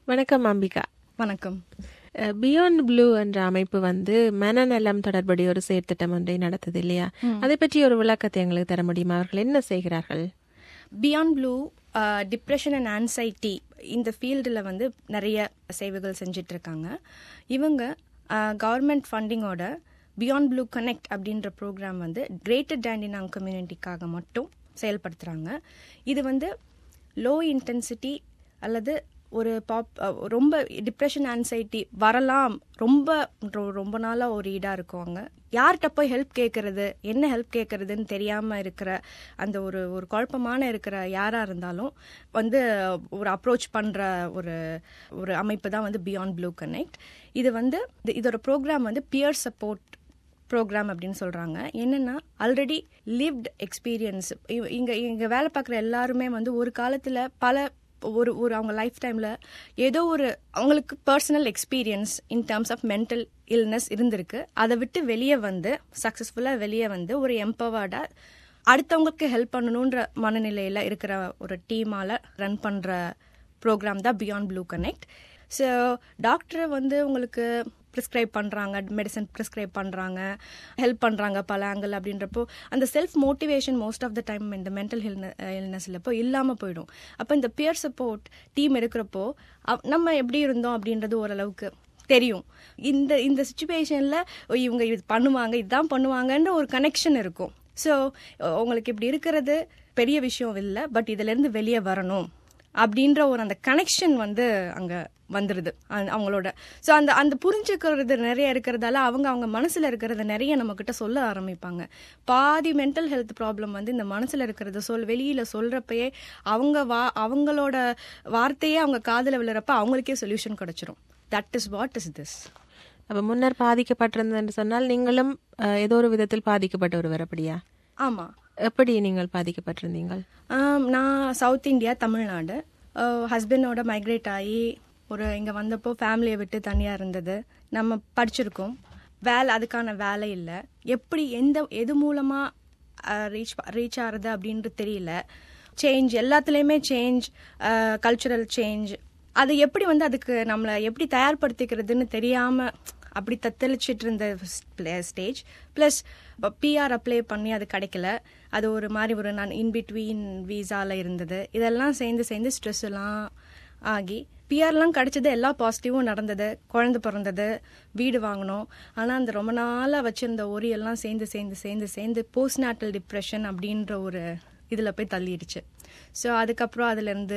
வணக்கம் அம்பிகா வணக்கம் beyond blue என்ற அமைப்பு வந்து மனநலம் தொடர்புடைய ஒரு செயற்திட்டம் ஒன்றை நடத்துது இல்லையா அதை பற்றி ஒரு விளக்கத்தை எங்களுக்கு தர முடியுமா அவர்கள் என்ன செய்கிறார்கள் Beyond Blue depression and anxiety இந்த ஃபீல்டில் வந்து நிறைய சேவைகள் செஞ்சுட்டு இருக்காங்க இவங்க கவர்மெண்ட் ஃபண்டிங்கோட பியாண்ட் ப்ளூ கனெக்ட் அப்படின்ற ப்ரோக்ராம் வந்து கிரேட்டர் டேண்டினாங் கம்யூனிட்டிக்காக மட்டும் செயல்படுத்துகிறாங்க இது வந்து லோ இன்டென்சிட்டி அல்லது ஒரு பாப் ரொம்ப டிப்ரெஷன் ஆன்சைட்டி வரலாம் ரொம்ப ரொ- ரொம்ப நாளாக ஒரு ஈடாக இருக்குவாங்க யார்கிட்ட போய் ஹெல்ப் கேட்கறது என்ன ஹெல்ப் கேட்கறதுன்னு தெரியாமல் இருக்கிற அந்த ஒரு ஒரு குழப்பமான இருக்கிற யாராக இருந்தாலும் வந்து ஒரு அப்ரோச் பண்ணுற ஒரு ஒரு அமைப்பு தான் வந்து பியாண்ட் ப்ளூ கனெக்ட் இது வந்து இது- இதோட ப்ரோக்ராம் வந்து பியர் சப்போர்ட் ப்ரோக்ராம் அப்படின்னு சொல்கிறாங்க என்னென்னா ஆல்ரெடி லிவ்ட் எக்ஸ்பீரியன்ஸ் இங்கே இங்கே வேலை பார்க்குற எல்லாருமே வந்து ஒரு காலத்தில் பல ஒரு ஒரு அவங்க லைஃப் டைமில் ஏதோ ஒரு அவங்களுக்கு personal experience in terms of mental illness இருந்திருக்கு அதை விட்டு வெளியே வந்து சக்ஸஸ்ஃபுல்லாக வெளியே வந்து ஒரு எம்பவர்டாக அடுத்தவங்களுக்கு ஹெல்ப் பண்ணணுன்ற மனநிலையில் இருக்கிற ஒரு டீமால் ரன் பண்ணுற ப்ரோக்ராம் தான் Beyond blue Connect so doctor வந்து உங்களுக்கு ப்ரிஸ்கிரைப் பண்ணுறாங்க மெடிசன் ப்ரிஸ்கிரைப் பண்ணுறாங்க ஹெல்ப் பண்ணுறாங்க பல ஆங்கிள் அப்படின்றப்போ அந்த self motivation most of the time இந்த மென்டல் இல்னஸில் இப்போ இல்லாமல் போயிடும் அப்போ இந்த பியர் சப்போர்ட் டீம் இருக்கிறப்போ அவ்- நம்ம எப்படி இருந்தோம் அப்படின்றது ஓரளவுக்கு தெரியும் இந்த இந்த சுச்சுவேஷனில் இவங்க இது பண்ணுவாங்க இதுதான் பண்ணுவாங்கன்ற ஒரு கனெக்ஷன் இருக்கும் ஸோ உங்களுக்கு இப்படி இருக்கிறது பெரிய விஷயம் இல்லை பட் இதுலேருந்து வெளியே வரணும் அப்படின்ற ஒரு அந்த கனெக்ஷன் வந்து அங்கே வந்துடுது அந்த- அவங்களோட ஸோ அந்த அந்த புரிஞ்சுக்கிறது நிறைய இருக்கிறதால அவங்க அவங்க மனசில் இருக்கிறத நிறைய நம்மக்கிட்ட சொல்ல ஆரம்பிப்பாங்க பாதி மென்டல் ஹெல்த் ப்ராப்ளம் வந்து இந்த மனசில் இருக்கிறத சொல் வெளியில் சொல்கிறப்பயே அவங்க வா அவங்களோட வார்த்தையே அவங்க காதில் விழுறப்ப அவங்களுக்கே சொல்யூஷன் கிடைச்சிரும் that is what is this அப்ப முன்னர் பாதிக்கப்பட்டிருந்தது என்று சொன்னால் நீங்களும் அஹ், ஏதோ ஒரு விதத்தில் பாதிக்கப்பட்ட ஒருவர் அப்படியா ஆமாம் எப்படி நீங்கள் பாதிக்கப்பட்டிருந்தீங்கள் ஆம், நான் சவுத் இந்தியா தமிழ்நாடு ஹஸ்பண்டோட மைக்ரேட் ஆகி ஒரு இங்கே வந்தப்போ ஃபேமிலியை விட்டு தனியாக இருந்தது நம்ம படிச்சிருக்கோம் வேலை அதுக்கான வேலை இல்லை எப்படி எந்த எது மூலமாக ரீச் ரீச் ஆகிறது அப்படின்றது தெரியல சேஞ்ச் எல்லாத்துலேயுமே சேஞ்ச் கல்ச்சுரல் சேஞ்ச் அது எப்படி வந்து அதுக்கு நம்மளை எப்படி தயார்படுத்திக்கிறதுன்னு தெரியாமல் அப்படி தத்தளிச்சிட்டு இருந்த ஸ்டேஜ் ப்ளஸ் பிஆர் அப்ளை பண்ணி அது கிடைக்கல அது ஒரு மாதிரி ஒரு நான் இன்பிட்வீன் வீசால இருந்தது இதெல்லாம் சேர்ந்து சேர்ந்து ஸ்ட்ரெஸ் எல்லாம் ஆகி பிஆர்லாம் கிடைச்சது எல்லா பாசிட்டிவும் நடந்தது குழந்தை பிறந்தது வீடு வாங்கினோம் ஆனால் அந்த ரொம்ப நாளாக வச்சிருந்த ஒரி எல்லாம் சேர்ந்து சேர்ந்து சேர்ந்து சேர்ந்து போஸ்ட் நேட்டல் டிப்ரெஷன் அப்படின்ற ஒரு இதில் போய் தள்ளிடுச்சு ஸோ அதுக்கப்புறம் அதுலேருந்து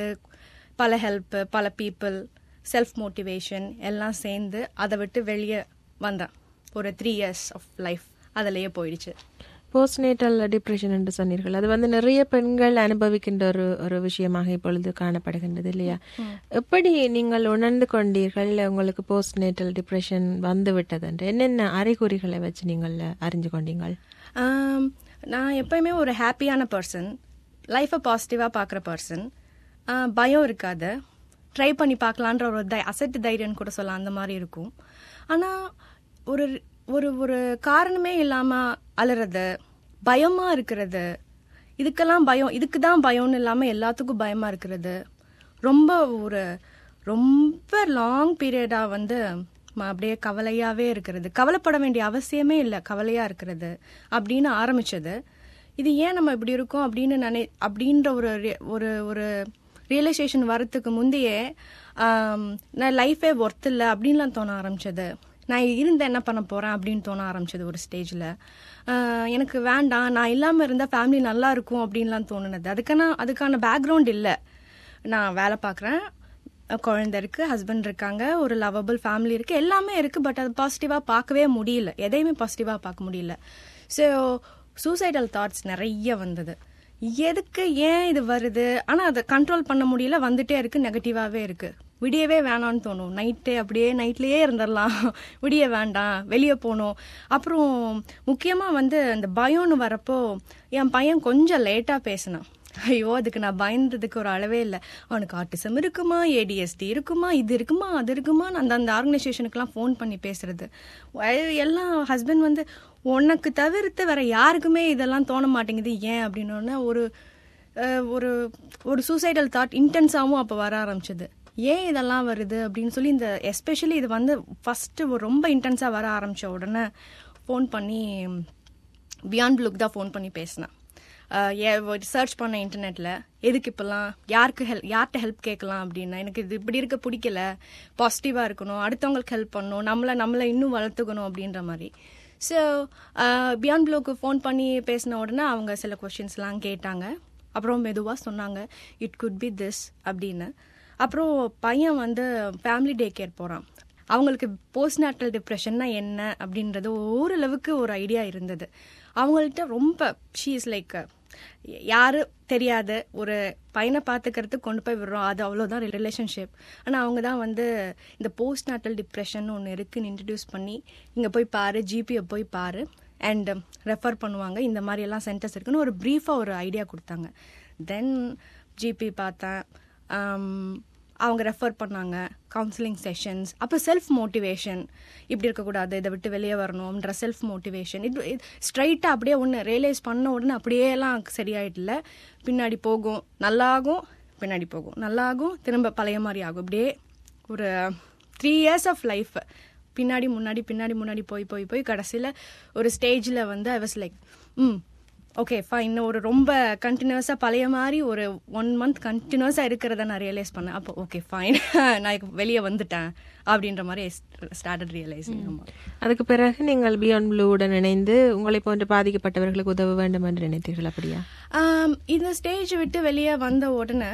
பல ஹெல்ப்பு பல பீப்புள் செல்ஃப் மோட்டிவேஷன் எல்லாம் சேர்ந்து அதை விட்டு வெளியே வந்தேன் ஒரு த்ரீ இயர்ஸ் ஆஃப் லைஃப் அதிலேயே போயிடுச்சு போஸ்ட்நேட்டல் டிப்ரெஷன் என்று சொன்னீர்கள் அது வந்து நிறைய பெண்கள் அனுபவிக்கின்ற ஒரு ஒரு விஷயமாக இப்பொழுது காணப்படுகின்றது இல்லையா எப்படி நீங்கள் உணர்ந்து கொண்டீர்கள் உங்களுக்கு போஸ்ட்நேட்டல் டிப்ரெஷன் வந்து விட்டது என்று என்னென்ன அறிகுறிகளை வச்சு நீங்கள் அறிஞ்சு கொண்டீங்கள் ஆம், நான் எப்பயுமே ஒரு ஹாப்பியான பர்சன் லைஃப்பை பாசிட்டிவாக பார்க்குற பர்சன் பயம் இருக்காது ட்ரை பண்ணி பார்க்கலான்ற ஒரு தை அசட்டு தைரியம்னு கூட சொல்லலாம் அந்த மாதிரி இருக்கும் ஆனால் ஒரு ஒரு ஒரு காரணமே இல்லாமல் அலறது பயமாக இருக்கிறது இதுக்கெல்லாம் பயம் இதுக்கு தான் பயம்னு இல்லாமல் எல்லாத்துக்கும் பயமாக இருக்கிறது ரொம்ப ஒரு ரொம்ப லாங் பீரியடாக வந்து ம- அப்படியே கவலையாகவே இருக்கிறது கவலைப்பட வேண்டிய அவசியமே இல்லை கவலையாக இருக்கிறது அப்படின்னு ஆரம்பிச்சது இது ஏன் நம்ம இப்படி இருக்கோம் அப்படின்னு நினை அப்படின்ற ஒரு ரி- ஒரு ஒரு ரியலைசேஷன் வரத்துக்கு முந்தையே ஆம், நான் லைஃபே ஒர்த் இல்லை அப்படின்லாம் தோண ஆரம்பிச்சது நான் இருந்த என்ன பண்ண போகிறேன் அப்படின்னு தோண ஆரம்பிச்சது ஒரு ஸ்டேஜில் எனக்கு வேண்டாம் நான் இல்லாமல் இருந்தால் ஃபேமிலி நல்லா இருக்கும் அப்படின்லாம் தோணுனது அதுக்கான அதுக்கான பேக்ரவுண்ட் இல்லை நான் வேலை பார்க்குறேன் குழந்தை இருக்கு ஹஸ்பண்ட் இருக்காங்க ஒரு லவபிள் ஃபேமிலி இருக்கு எல்லாமே இருக்கு பட் அது பாசிட்டிவா பார்க்கவே முடியல எதையுமே பாசிட்டிவா பார்க்க முடியல ஸோ சூசைடல் தாட்ஸ் நிறைய வந்தது எதுக்கு ஏன் இது வருது ஆனால் அதை கண்ட்ரோல் பண்ண முடியல வந்துட்டே இருக்கு நெகட்டிவாகவே இருக்கு விடியவே வேணாம்னு தோணும் நைட்டே அப்படியே நைட்லேயே இருந்துடலாம் விடிய வேண்டாம் வெளியே போகணும் அப்புறம் முக்கியமாக வந்து அந்த பயம்னு வரப்போ என் பையன் கொஞ்சம் லேட்டாக பேசினான் ஐயோ அதுக்கு நான் பயந்ததுக்கு ஒரு அளவே இல்லை அவனுக்கு ஆட்டிசம் இருக்குமா ஏடிஎஸ்டி இருக்குமா இது இருக்குமா அது இருக்குமா நான் அந்த அந்த ஆர்கனைசேஷனுக்கெல்லாம் ஃபோன் பண்ணி பேசுறது வ- எல்லாம் ஹஸ்பண்ட் வந்து உனக்கு தவிர்த்து வேற யாருக்குமே இதெல்லாம் தோண மாட்டேங்குது ஏன் அப்படின்னோடனே ஒரு அஹ், ஒரு ஒரு சூசைடல் தாட் இன்டென்ஸாகவும் அப்போ வர ஆரம்பிச்சது ஏன் இதெல்லாம் வருது அப்படின்னு சொல்லி இந்த எஸ்பெஷலி இது வந்து ஃபஸ்ட்டு ரொம்ப இன்டென்ஸாக வர ஆரம்பித்த உடனே ஃபோன் பண்ணி பியாண்ட் ப்ளூக்கு தான் ஃபோன் பண்ணி பேசினேன் சர்ச் பண்ண இன்டர்நெட்டில் எதுக்கு இப்போல்லாம் யாருக்கு ஹெல்ப் யார்கிட்ட ஹெல்ப் கேட்கலாம் அப்படின்னா எனக்கு இது இப்படி இருக்க பிடிக்கல பாசிட்டிவாக இருக்கணும் அடுத்தவங்களுக்கு ஹெல்ப் பண்ணணும் நம்மளை நம்மளை இன்னும் வளர்த்துக்கணும் அப்படின்ற மாதிரி ஸோ பியாண்ட் ப்ளூக்கு ஃபோன் பண்ணி பேசின உடனே அவங்க சில கொஷின்ஸ்லாம் கேட்டாங்க அப்புறம் மெதுவாக சொன்னாங்க இட் குட் பி திஸ் அப்படின்னு அப்புறம் பையன் வந்து ஃபேமிலி டே கேர் போகிறான் அவங்களுக்கு போஸ்ட் நேட்டல் டிப்ரெஷன்னா என்ன அப்படின்றது ஓரளவுக்கு ஒரு ஐடியா இருந்தது அவங்கள்ட்ட ரொம்ப ஷீ இஸ் லைக் யாரு தெரியாத ஒரு பையனை பார்த்துக்கிறதுக்கு கொண்டு போய் விடுறோம் அது அவ்வளோதான் ரிலேஷன்ஷிப் ஆனால் அவங்க தான் வந்து இந்த போஸ்ட் நேட்டல் டிப்ரெஷன் ஒன்று இருக்குன்னு இன்ட்ரடியூஸ் பண்ணி இங்கே போய் பாரு ஜிபியை போய் பாரு அண்ட் ரெஃபர் பண்ணுவாங்க இந்த மாதிரி எல்லாம் சென்டர்ஸ் இருக்குன்னு ஒரு ப்ரீஃபாக ஒரு ஐடியா கொடுத்தாங்க தென் ஜிபி பார்த்தேன் அவங்க ரெஃபர் பண்ணாங்க கவுன்சிலிங் செஷன்ஸ் அப்போ செல்ஃப் மோட்டிவேஷன் இப்படி இருக்கக்கூடாது இதை விட்டு வெளியே வரணும்ன்ற செல்ஃப் மோட்டிவேஷன் இது ஸ்ட்ரைட்டாக அப்படியே ஒன்று ரியலைஸ் பண்ண உடனே அப்படியே எல்லாம் சரியாயிடல பின்னாடி போகும் நல்லாகும் பின்னாடி போகும் நல்லாகும் திரும்ப பழைய மாதிரி ஆகும் இப்படியே ஒரு த்ரீ இயர்ஸ் ஆஃப் லைஃப் பின்னாடி முன்னாடி பின்னாடி முன்னாடி போய் போய் போய் கடைசியில் ஒரு ஸ்டேஜில் வந்து I was like hmm okay fine ஒரு ரொம்ப கண்டினியூஸாக பழைய மாதிரி ஒரு ஒன் மந்த் கண்டினியூஸாக இருக்கிறத நான் ரியலைஸ் பண்ணேன் அப்போ ஓகே ஃபைன் நான் வெளியே வந்துட்டேன் அப்படின்ற மாதிரி ஸ்டார்டட் ரியலைசிங் அதுக்கு பிறகு நீங்கள் பியாண்ட் ப்ளூவுடன் இணைந்து உங்களை போன்று பாதிக்கப்பட்டவர்களுக்கு உதவ வேண்டும் என்று நினைத்தீர்கள் அப்படியா இந்த ஸ்டேஜ் விட்டு வெளியே வந்த உடனே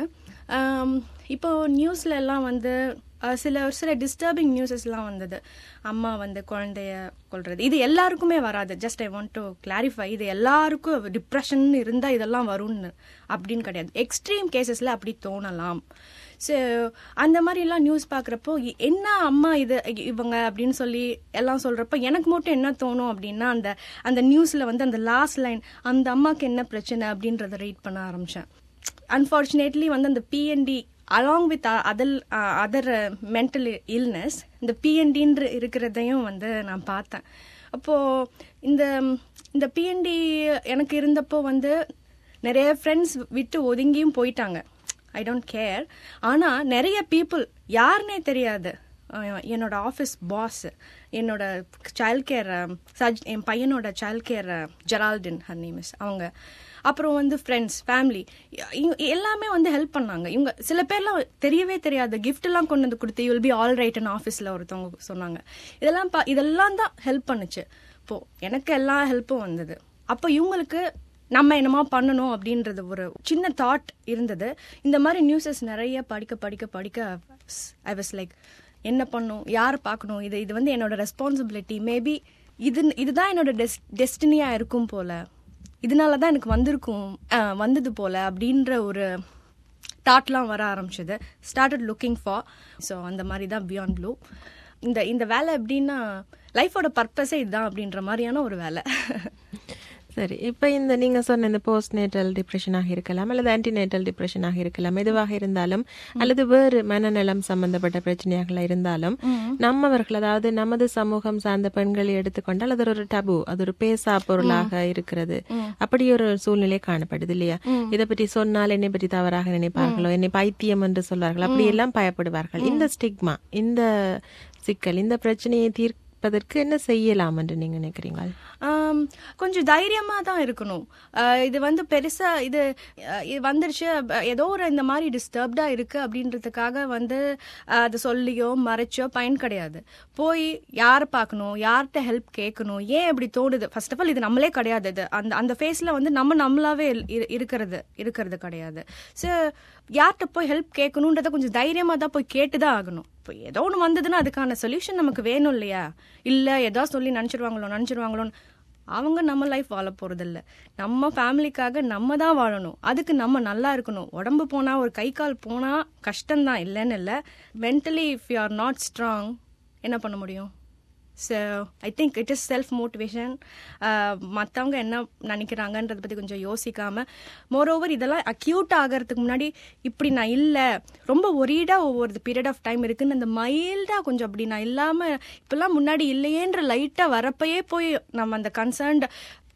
இப்போ நியூஸ்ல எல்லாம் வந்து சில சில டிஸ்டர்பிங் நியூஸஸ்லாம் வந்தது அம்மா வந்து குழந்தைய கொள்றது இது எல்லாருக்குமே வராது just I want to clarify இது எல்லாருக்கும் டிப்ரெஷன் இருந்தால் இதெல்லாம் வரும்னு அப்படின்னு கிடையாது எக்ஸ்ட்ரீம் கேசஸில் அப்படி தோணலாம் ஸோ அந்த மாதிரிலாம் நியூஸ் பார்க்குறப்போ என்ன அம்மா இது இவங்க அப்படின்னு சொல்லி எல்லாம் சொல்கிறப்போ எனக்கு மட்டும் என்ன தோணும் அப்படின்னா அந்த அந்த நியூஸில் வந்து அந்த லாஸ்ட் லைன் அந்த அம்மாவுக்கு என்ன பிரச்சனை அப்படின்றத ரீட் பண்ண ஆரம்பித்தேன் அன்ஃபார்ச்சுனேட்லி வந்து அந்த PND along with other other mental illness இந்த பிஎன்டின்ற இருக்கிறதையும் வந்து நான் பார்த்தேன் அப்போது இந்த இந்த பிஎன்டி எனக்கு இருந்தப்போ வந்து நிறைய ஃப்ரெண்ட்ஸ் விட்டு ஒதுங்கியும் போயிட்டாங்க ஐ டோன்ட் கேர் ஆனால் நிறைய பீப்புள் யாருன்னே தெரியாது என்னோட ஆஃபீஸ் பாஸ் என்னோட சைல்ட் கேர் சஜ் என் பையனோட child care Geraldine her name is அவங்க அப்புறம் வந்து ஃப்ரெண்ட்ஸ் ஃபேமிலி எல்லாமே வந்து ஹெல்ப் பண்ணாங்க இவங்க சில பேர்லாம் தெரியவே தெரியாது கிஃப்ட் எல்லாம் கொண்டு வந்து கொடுத்து யூல் பி ஆல் ரைட்னு ஆஃபீஸில் ஒருத்தவங்க சொன்னாங்க இதெல்லாம் பா இதெல்லாம் தான் ஹெல்ப் பண்ணுச்சு இப்போ எனக்கு எல்லா ஹெல்ப்பும் வந்தது அப்போ இவங்களுக்கு நம்ம என்னமா பண்ணணும் அப்படின்றது ஒரு சின்ன தாட் இருந்தது இந்த மாதிரி நியூஸஸ் நிறைய படிக்க படிக்க படிக்க ஐ வாஸ் லைக் என்ன பண்ணும் யார் பார்க்கணும் இது இது வந்து என்னோட ரெஸ்பான்சிபிலிட்டி மேபி இது இதுதான் என்னோட டெஸ் டெஸ்டினியாக இருக்கும் போல இதனால தான் எனக்கு வந்திருக்கும் வந்தது போல அப்படின்ற ஒரு தாட்லாம் வர ஆரம்பிச்சது ஸ்டார்டட் லுக்கிங் ஃபார் ஸோ அந்த மாதிரி தான் பியாண்ட் ப்ளூ இந்த இந்த வேலை எப்படின்னா லைஃபோட பர்பஸே இதுதான் அப்படின்ற மாதிரியான ஒரு வேலை சரி இப்போ இந்த நீங்க சொன்ன இந்த போஸ்ட் நேட்டல் டிப்ரெஷனாக இருக்கலாம் அல்லது ஆன்டிநேட்டல் டிப்ரெஷனாக இருக்கலாம் எதுவாக இருந்தாலும் அல்லது வேறு மனநலம் சம்பந்தப்பட்ட பிரச்சனையாக இருந்தாலும் நம்மவர்கள் அதாவது நமது சமூகம் சார்ந்த பெண்களை எடுத்துக்கொண்டால் அது ஒரு டபு அது ஒரு பேசா பொருளாக இருக்கிறது அப்படி ஒரு சூழ்நிலை காணப்படுது இல்லையா இதை பற்றி சொன்னால் என்னை பற்றி தவறாக நினைப்பார்களோ என்னை பைத்தியம் என்று சொல்வார்கள் அப்படி எல்லாம் பயப்படுவார்கள் இந்த ஸ்டிக்மா இந்த சிக்கல் இந்த பிரச்சனையை தீர்க்க இருப்பதற்கு என்ன செய்யலாம் என்று நீங்க நினைக்கிறீங்க கொஞ்சம் தைரியமா தான் இருக்கணும் இது வந்து பெருசா இது இது வந்துருச்சு ஏதோ ஒரு இந்த மாதிரி டிஸ்டர்ப்டா இருக்கு அப்படின்றதுக்காக வந்து அது சொல்லியோ மறைச்சோ பயன் கிடையாது போய் யாரை பார்க்கணும் யார்கிட்ட ஹெல்ப் கேட்கணும் ஏன் இப்படி தோணுது ஃபர்ஸ்ட் ஆஃப் ஆல் இது நம்மளே கிடையாது இது அந்த அந்த ஃபேஸ்ல வந்து நம்ம நம்மளாவே இருக்கிறது இருக்கிறது கிடையாது ஸோ யார்கிட்ட போய் ஹெல்ப் கேட்கணுன்றத கொஞ்சம் தைரியமா தான் போய் கேட்டுதான் ஆகணும் இப்போ ஏதோ ஒன்று வந்ததுன்னா அதுக்கான சொல்யூஷன் நமக்கு வேணும் இல்லையா இல்லை ஏதோ சொல்லி நினச்சிருவாங்களோ நினச்சிருவாங்களோன்னு அவங்க நம்ம லைஃப் வாழ போகிறதில்ல நம்ம ஃபேமிலிக்காக நம்ம தான் வாழணும் அதுக்கு நம்ம நல்லா இருக்கணும் உடம்பு போனால் ஒரு கை கால் போனால் கஷ்டம்தான் இல்லைன்னு இல்லை mentally if you are not strong என்ன பண்ண முடியும் so I think it is self motivation மற்றவங்க என்ன நினைக்கிறாங்கன்றதை பற்றி கொஞ்சம் யோசிக்காமல் மோரோவர் இதெல்லாம் அக்யூட் ஆகிறதுக்கு முன்னாடி இப்படி நான் இல்லை ரொம்ப ஒரீடாக ஒவ்வொரு பீரியட் ஆஃப் டைம் இருக்குன்னு அந்த மைல்டாக கொஞ்சம் அப்படி நான் இல்லாமல் இப்போல்லாம் முன்னாடி இல்லையேன்ற லைட்டாக வரப்பயே போய் நம்ம அந்த கன்சர்ன்ட்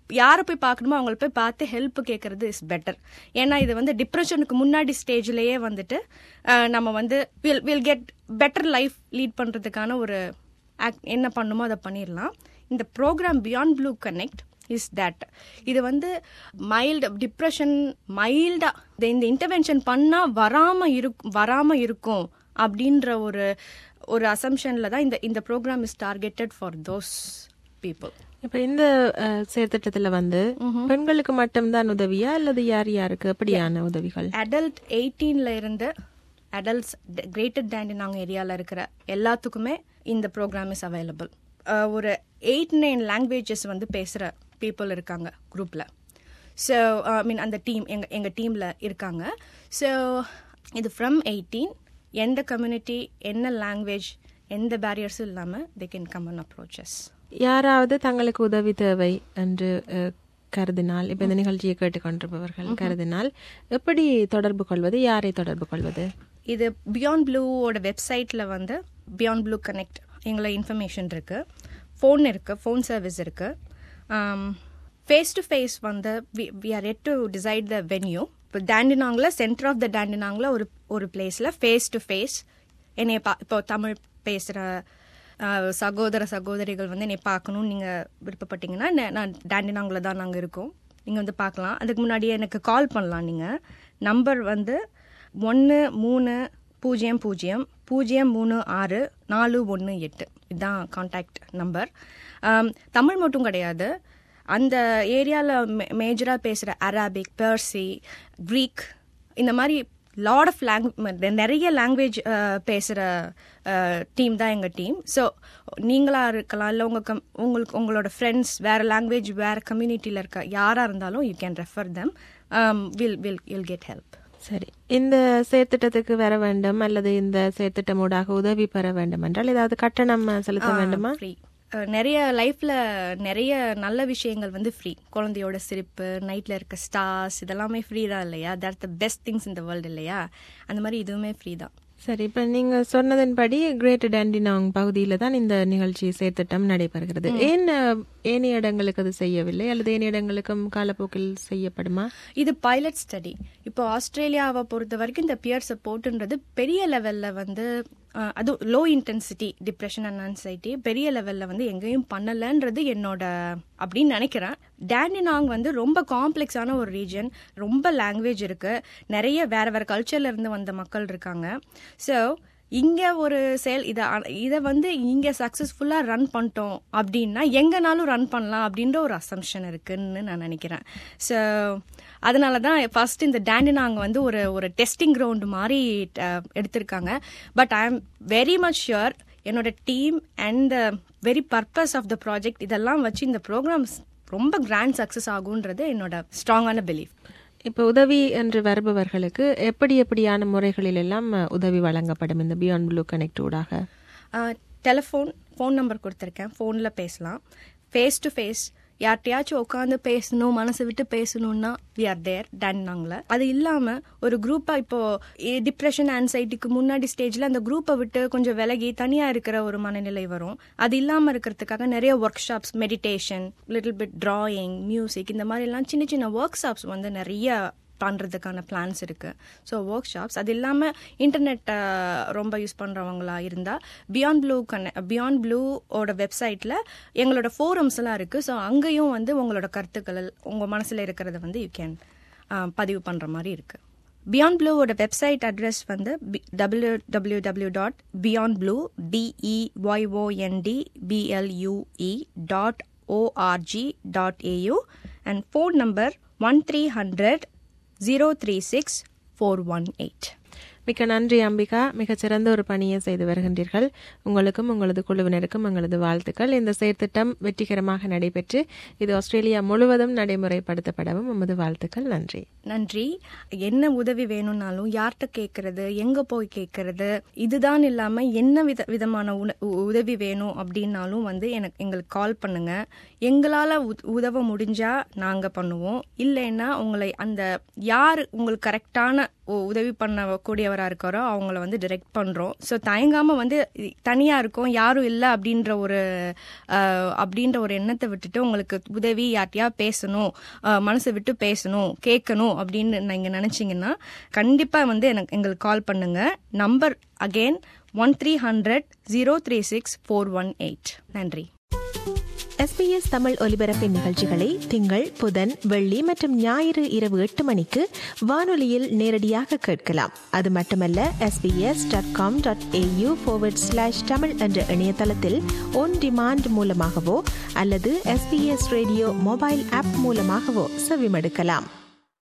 யாரை போய் பார்க்கணுமோ அவங்கள போய் பார்த்து ஹெல்ப் கேட்கறது இஸ் பெட்டர் ஏன்னா இது வந்து டிப்ரெஷனுக்கு முன்னாடி ஸ்டேஜ்லயே வந்துட்டு அஹ், நம்ம வந்து will will get better life lead பண்றதுக்கான ஒரு act- என்ன பண்ணுமோ அதை பண்ணிடலாம் இந்த programme Beyond blue Connect is that இது வந்து மைல்டு டிப்ரெஷன் மைல்டா இந்த இன்டர்வென்ஷன் பண்ணா வராம இருக்கும் வராம இருக்கும் அப்படின்ற ஒரு ஒரு அசம்ஷன்ல தான் இந்த இந்த programme is targeted for those people இப்ப இந்த அஹ், செயற்திட்டத்துல வந்து பெண்களுக்கு மட்டும்தான் உதவியா அல்லது யார் யாருக்கு எப்படியான உதவிகள் அடல்ட் எயிட்டீன்ல இருந்து அடல்ட்ஸ் கிரேட்டர் டேண்டினாங் ஏரியாவில் இருக்கிற எல்லாத்துக்குமே இந்த ப்ரோக்ராம் இஸ் அவைலபிள் ஒரு எயிட் நைன் லாங்குவேஜஸ் வந்து பேசுகிற பீப்புள் இருக்காங்க குரூப்பில் ஸோ ஐ மீன் அந்த டீம் எங்கள் எங்கள் டீமில் இருக்காங்க ஸோ இது ஃப்ரம் எயிட்டீன் எந்த கம்யூனிட்டி என்ன லாங்குவேஜ் எந்த பேரியர்ஸும் இல்லாமல் they can come and approaches யாராவது தங்களுக்கு உதவி தேவை என்று அஹ், கருதினால் இப்ப இந்த நிகழ்ச்சியை கேட்டுக்கொண்டிருப்பவர்கள் கருதினால் எப்படி தொடர்பு கொள்வது யாரை தொடர்பு கொள்வது இது பியாண்ட் ப்ளூவோட வெப்சைட்டில் வந்து பியாண்ட் ப்ளூ கனெக்ட் எங்களை இன்ஃபர்மேஷன் இருக்கு ஃபோன் இருக்கு ஃபோன் சர்வீஸ் இருக்கு ஃபேஸ் டு ஃபேஸ் வந்து we are yet to decide the venue இப்போ டேண்டினாங்கில் சென்டர் ஆஃப் த டேண்டினாங்கில் ஒரு ஒரு பிளேஸில் ஃபேஸ் டு ஃபேஸ் என்னைய பா இப்போ தமிழ் பேசுகிற சகோதர சகோதரிகள் வந்து என்னை பார்க்கணும்னு நீங்கள் விருப்பப்பட்டீங்கன்னா நே- நான் டேண்டினாங்கில் தான் நாங்கள் இருக்கோம் நீங்கள் வந்து பார்க்கலாம் அதுக்கு முன்னாடியே எனக்கு கால் பண்ணலாம் நீங்கள் நம்பர் வந்து ஒன்று மூணு பூஜ்ஜியம் பூஜ்ஜியம் பூஜ்ஜியம் மூணு ஆறு நாலு ஒன்று எட்டு இதுதான் காண்டாக்ட் நம்பர் தமிழ் மட்டும் கிடையாது அந்த ஏரியாவில் மே மேஜராக பேசுகிற அரபிக் பெர்சி க்ரீக் இந்த மாதிரி லாட் ஆஃப் லாங் நிறைய லாங்குவேஜ் பேசுகிற டீம் தான் எங்கள் டீம் ஸோ நீங்களாக இருக்கலாம் இல்லை உங்கள் கம் உங்களுக்கு உங்களோட ஃப்ரெண்ட்ஸ் வேறு லாங்குவேஜ் வேறு கம்யூனிட்டியில் இருக்க யாராக இருந்தாலும் you can refer them will will will get help சரி இந்த செயற்திட்டத்துக்கு வர வேண்டும் அல்லது இந்த செயற்திட்டமூடாக உதவி பெற வேண்டும் என்றால் ஏதாவது கட்டணம் செலுத்த வேண்டுமா ஃப்ரீ நிறைய லைஃப்ல நிறைய நல்ல விஷயங்கள் வந்து ஃப்ரீ குழந்தையோட சிரிப்பு நைட்ல இருக்க ஸ்டார்ஸ் இதெல்லாமே ஃப்ரீ தான் இல்லையா தட் த பெஸ்ட் திங்ஸ் இந்த வேர்ல்டு இல்லையா அந்த மாதிரி இதுவுமே ஃப்ரீ தான் சரி இப்ப நீங்க சொன்னதன்படி கிரேட் டேண்டினாங் பகுதியில தான் இந்த நிகழ்ச்சி செயற்திட்டம் நடைபெறுகிறது ஏன் அஹ், ஏனைய இடங்களுக்கு அது செய்யவில்லை அல்லது ஏனைய இடங்களுக்கும் காலப்போக்கில் செய்யப்படுமா இது பைலட் ஸ்டடி இப்போ ஆஸ்திரேலியாவை பொறுத்த வரைக்கும் இந்த பியர் சப்போர்ட்ன்றது பெரிய லெவல்ல வந்து அஹ், அது low intensity depression and anxiety பெரிய லெவல்ல வந்து எங்கேயும் பண்ணலன்றது என்னோட அப்படின்னு நினைக்கிறேன் டேண்டினாங் வந்து ரொம்ப காம்ப்ளெக்ஸான ஒரு ரீஜன் ரொம்ப லாங்குவேஜ் இருக்கு நிறைய வேற வேற கல்ச்சர்ல இருந்து வந்த மக்கள் இருக்காங்க ஸோ இங்க ஒரு செயல் இதை இதை வந்து இங்க சக்சஸ்ஃபுல்லா ரன் பண்ணிட்டோம் அப்படின்னா எங்கனாலும் ரன் பண்ணலாம் அப்படின்ற ஒரு அசம்ஷன் இருக்குன்னு நான் நினைக்கிறேன் ஸோ அதனால தான் ஃபர்ஸ்ட் இந்த டேண்டினாங்க வந்து ஒரு ஒரு டெஸ்டிங் கிரவுண்ட் மாதிரி அஹ், எடுத்திருக்காங்க but I am very much sure என்னோட team and very purpose of the project இதெல்லாம் வச்சு இந்த ப்ரோக்ராம்ஸ் ரொம்ப கிராண்ட் சக்சஸ் ஆகுன்றது என்னோட ஸ்ட்ராங்கான பிலீஃப் இப்ப உதவி என்று வருபவர்களுக்கு எப்படி எப்படியான முறைகளில் எல்லாம் அஹ், உதவி வழங்கப்படும் இந்த பியாண்ட் ப்ளூ கனெக்ட் ஊடாக டெலிஃபோன் ஃபோன் நம்பர் கொடுத்துருக்கேன் ஃபோனில் பேசலாம் ஃபேஸ் டு ஃபேஸ் யார்கிட்டயாச்சும் உட்காந்து பேசணும் மனசு விட்டு பேசணும்னா வி ஆர் தேர் டன்னாங்கள அது இல்லாமல் ஒரு குரூப்பாக இப்போ டிப்ரெஷன் ஆன்சைட்டிக்கு முன்னாடி ஸ்டேஜில் அந்த குரூப்பை விட்டு கொஞ்சம் விலகி தனியாக இருக்கிற ஒரு மனநிலை வரும் அது இல்லாமல் இருக்கிறதுக்காக நிறைய workshops meditation little bit drawing music இந்த மாதிரிலாம் சின்ன சின்ன ஒர்க் ஷாப்ஸ் வந்து நிறைய பண்ணுறதுக்கான பிளான்ஸ் இருக்கு ஸோ ஒர்க் ஷாப்ஸ் அது இல்லாமல் இன்டர்நெட் ரொம்ப யூஸ் பண்ணுறவங்களா இருந்தால் பியாண்ட் ப்ளூ கண்ண பியாண்ட் ப்ளூவோட வெப்சைட்டில் எங்களோட ஃபோரம்ஸ் எல்லாம் இருக்குது ஸோ அங்கேயும் வந்து உங்களோட கருத்துக்கள் உங்கள் மனசில் இருக்கிறத வந்து யூ கேன் பதிவு பண்ணுற மாதிரி இருக்குது பியாண்ட் ப்ளூவோட வெப்சைட் அட்ரஸ் வந்து W W W dot Beyond Blue D E Y O N D B L U E dot O R G dot A U and phone number one three hundred zero three six four one eight மிக்க நன்றி அம்பிகா மிகச்சிறந்த ஒரு பணியை செய்து வருகின்றீர்கள் உங்களுக்கும் உங்களது குழுவினருக்கும் எங்களது வாழ்த்துக்கள் இந்த செயற்திட்டம் வெற்றிகரமாக நடைபெற்று இது ஆஸ்திரேலியா முழுவதும் நடைமுறைப்படுத்தப்படவும் உமது வாழ்த்துக்கள் நன்றி நன்றி என்ன உதவி வேணும்னாலும் யார்கிட்ட கேட்கறது எங்க போய் கேட்கறது இதுதான் இல்லாம என்ன வித விதமான உண- உ- உதவி வேணும் அப்படின்னாலும் வந்து எனக்கு எங்களுக்கு கால் பண்ணுங்க எங்களால உ- உதவ முடிஞ்சா நாங்க பண்ணுவோம் இல்லைன்னா உங்களை அந்த யார் உங்களுக்கு கரெக்டான உ- உதவி பண்ணக்கூடியவராக இருக்காரோ அவங்கள வந்து டிரெக்ட் பண்ணுறோம் ஸோ தயங்காமல் வந்து தனியாக இருக்கோம் யாரும் இல்லை அப்படின்ற ஒரு அஹ், அப்படின்ற ஒரு எண்ணத்தை விட்டுட்டு உங்களுக்கு உதவி யார்ட்டையா பேசணும் அஹ், மனசை விட்டு பேசணும் கேட்கணும் அப்படின்னு நீங்கள் நினச்சிங்கன்னா கண்டிப்பாக வந்து எனக்கு எங்களுக்கு கால் பண்ணுங்க number again one three hundred zero three six four one eight நன்றி எஸ்பிஎஸ் தமிழ் ஒலிபரப்பின் நிகழ்ச்சிகளை திங்கள் புதன் வெள்ளி மற்றும் ஞாயிறு இரவு எட்டு மணிக்கு வானொலியில் நேரடியாக கேட்கலாம் அது மட்டுமல்ல SBS dot com dot A U slash Tamil என்ற இணையதளத்தில் ஒன் டிமாண்ட் மூலமாகவோ அல்லது எஸ்பிஎஸ் ரேடியோ மொபைல் ஆப் மூலமாகவோ செவிமடுக்கலாம்